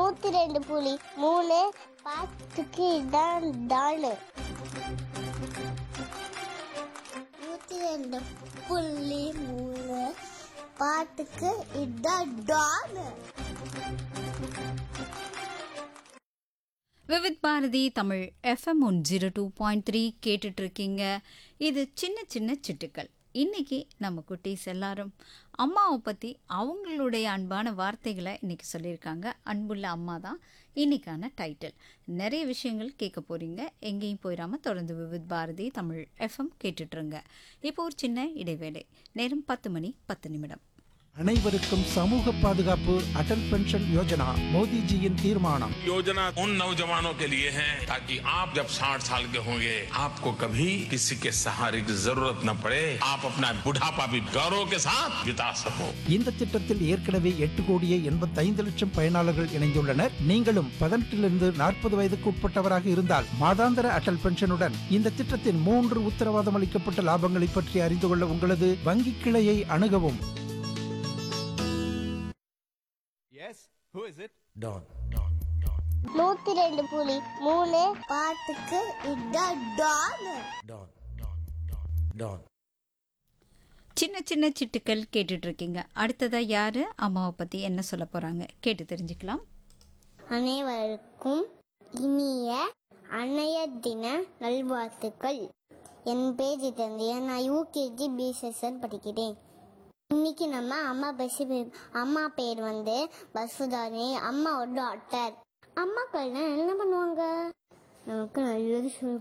நூத்தி ரெண்டு புலி மூணு பாட்டுக்கு இதான் டானு நூத்தி ரெண்டு புள்ளி மூணு பாட்டுக்கு இதான் டானு Vividh Bharati Tamil FM one zero two point three கேட்டுட்டு இருக்கீங்க இது சின்ன சின்ன சிட்டுக்கள் இன்னைக்கு நம்ம குட்டீஸ் எல்லாரும் அம்மாவை பற்றி அவங்களுடைய அன்பான வார்த்தைகளை இன்னைக்கு சொல்லியிருக்காங்க அன்புள்ள அம்மா தான் இன்னைக்கான டைட்டில் நிறைய விஷயங்கள் கேட்க போறீங்க எங்கேயும் போயிடாம தொடர்ந்து விவித் பாரதி தமிழ் எஃப்எம் கேட்டுட்ருங்க இப்போ ஒரு சின்ன இடைவேளை நேரம் பத்து மணி பத்து நிமிடம் அனைவருக்கும் சமூக பாதுகாப்பு அடல் பென்ஷன் யோஜனா மோடிஜியின் தீர்மானம் योजना उन नौजवानों के लिए है ताकि आप जब 60 साल के होंगे आपको कभी किसी के सहारे की जरूरत न पड़े आप अपना बुढ़ापा भी गौरव के साथ बिता सको இந்த திட்டத்தில் ஏற்கனவே எட்டு கோடியே எண்பத்தைந்து லட்சம் பயனாளர்கள் இணைந்துள்ளனர் நீங்களும் பதினெட்டிலிருந்து நாற்பது வயதுக்கு உட்பட்டவராக இருந்தால் மாதாந்திர அடல் பென்ஷனுடன் இந்த திட்டத்தின் மூன்று உத்தரவாதம் அளிக்கப்பட்ட லாபங்களை பற்றி அறிந்து கொள்ள உங்களது வங்கி கிளையை அணுகவும் Yes? Who is it? நூத்தி ரெண்டு புலி மூணு பாட்டுக்கு இதான் டானு சின்ன சின்ன சிட்டுக்கள் கேட்டுட்டு இருக்கீங்க அடுத்ததா யாரு அம்மாவை பற்றி என்ன சொல்ல போறாங்க கேட்டு தெரிஞ்சுக்கலாம் அனைவருக்கும் இனிய அன்னைய தின நல்வாழ்த்துக்கள் என் பேர் ஜிதேந்தியா நான் யூகேஜி பி செஷன் படிக்கிறேன் இன்னைக்கு நம்ம அம்மா பஸ் அம்மா பேர் வந்து பசுதானி அம்மாவோட டாக்டர் அம்மாக்கள்னா என்ன பண்ணுவாங்க நமக்கு நல்லது சொல்லி